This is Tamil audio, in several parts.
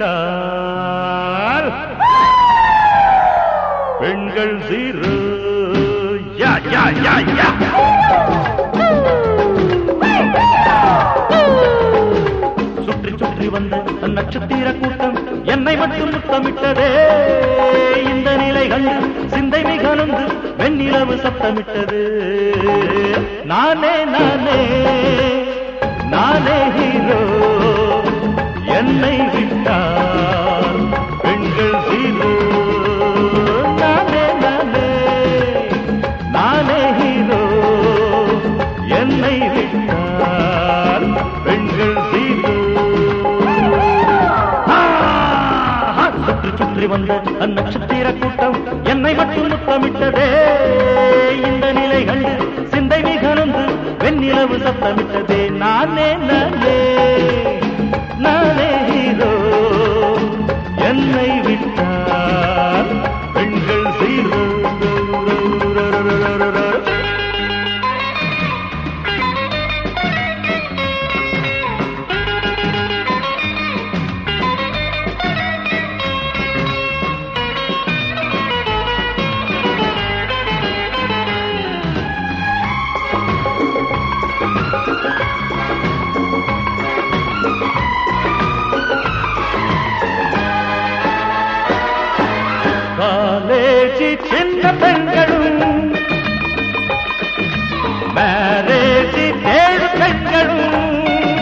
விட்டால் பெண்கள் சீரு யா யா யா யா சுற்றி சுற்றி வந்த நட்சத்திர கூட்டம் என்னை மட்டும் முத்தமிட்டதே இந்த நிலை கண்டு சிந்தை மிகலந்து வெண்ணிலவு சத்தமிட்டது நானே நானே நானே ஹீரோ என்னை விட்டால் பெண்கள் ஹீரோ நானே நானே நானே ஹீரோ என்னை விட்டால் பெண்கள் ஹீரோ ஆஹா! சுற்றி சுற்றி வந்த அந்நட்சத்திர கூட்டம் என்னை மட்டும் முத்தமிட்டதே இந்த நிலை கண்டு சிந்தை மிகனந்து வெண்ணிலவு சத்தமிட்டதே நானே நானே நானே ஹீரோ என்னை விட்டால் பெண்கள் சீரோ காலேஜி சின்ன பெண்களும் மேரேஜி ஏழு பெண்களும்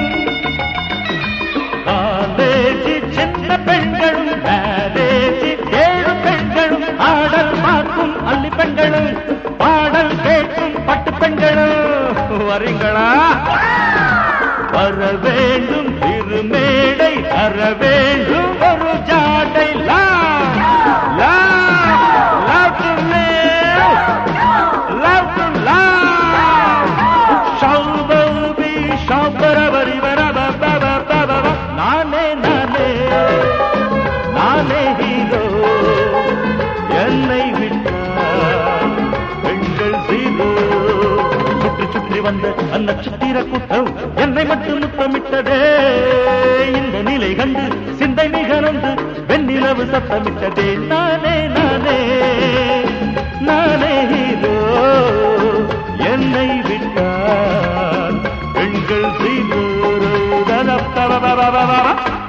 காலேஜி சின்ன பெண்களும் மேரேஜி ஏழு பெண்களும் ஆடல் பார்க்கும் அள்ளி பெண்களும் பாடல் கேட்கும் பட்டு பெண்களும் வரீங்களா வர வேண்டும் திருமேடை தர வேண்டும் ஒரு ஜாடை லா லா love to live love to love ஷௌபி ஷௌபரபரி வரபபபபப நானே நானே நானே ஹீரோ என்னை விட்டால் பெண்கள் சீரோ சுற்றி சுற்றி வந்த அந்நட்சத்திர கூட்டம் என்னை மட்டும் முத்தமிட்டதே இந்த நிலை கண்டு சிந்தை மிகனந்து வெண்ணிலவு சத்தமிட்டதே நானே நானே நானே ஹீரோ என்னை விட்டால் பெண்கள் சீரோ ததப்பபபபபப.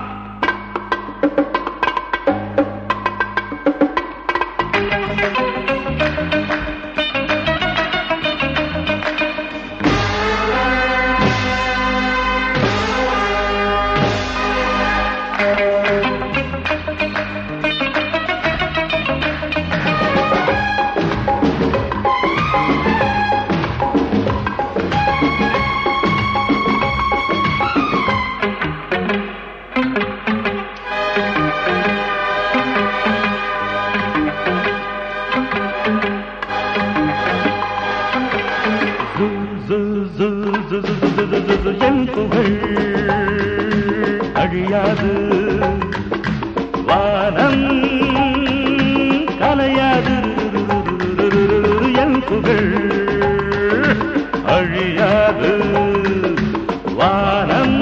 என் புகழ் அழியாது வானம் கலையாது என் புகழ் அழியாது வானம்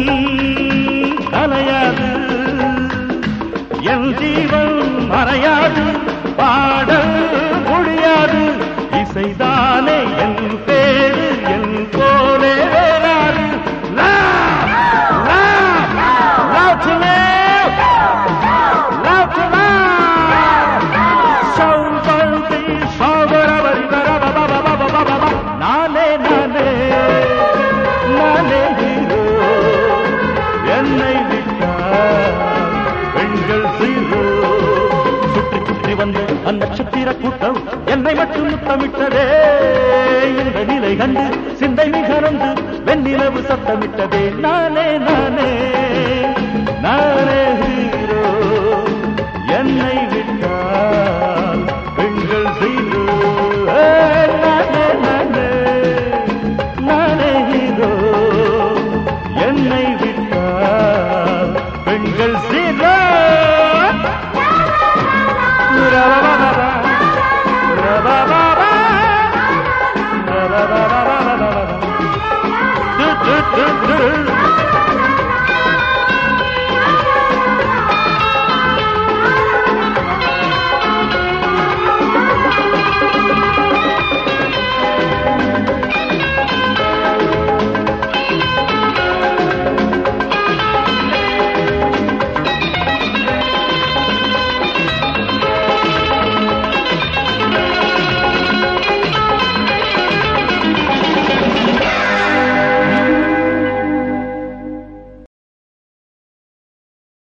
கலையாது என் ஜீவன் மறையாது பாடல் முடியாது இசைதானே என் பேரு என் போலே வேறாது Love, love, love to live, love to love. சௌபல்தி சௌபரபரி பரபபபபபபப. நானே நானே நானே ஹீரோ என்னை விட்டால் பெண்கள் சீரோ சுற்றி சுற்றி வந்த அந்நட்சத்திர கூட்டம் என்னை மட்டும் முத்தமிட்டதே இந்த நிலை கண்டு சிந்தை மிகரந்து வெண்ணிலவு சத்தமிட்டதே நானே நானே நானே ஹீரோ